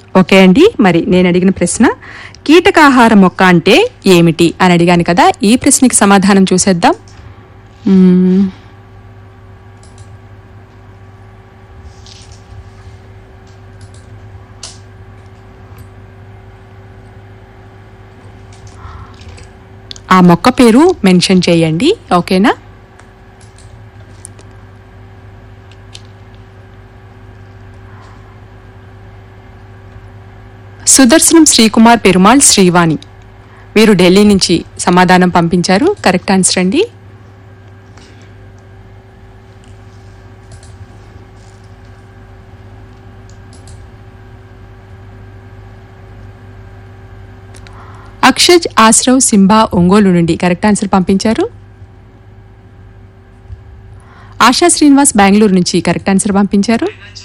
Okay అండి మరి నేను అడిగిన ప్రశ్న కీటకాహార మొక్క అంటే ఏమిటి అని అడిగాను కదా ఈ ప్రశ్నకి సమాధానం చూసేద్దాం మ్మ్. ఆ మొక్క పేరు మెన్షన్ చేయండి ఓకేనా సుదర్శనం శ్రీకుమార్ పెరుమాళ్ శ్రీవాణి వీరు ఢిల్లీ నుంచి సమాధానం పంపించారు కరెక్ట్ ఆన్సర్ అండి అక్షజ్ ఆశ్రవ్ సింబా ఒంగోలు నుండి కరెక్ట్ ఆన్సర్ పంపించారు ఆశా శ్రీనివాస్ బెంగళూరు నుంచి కరెక్ట్ ఆన్సర్ పంపించారు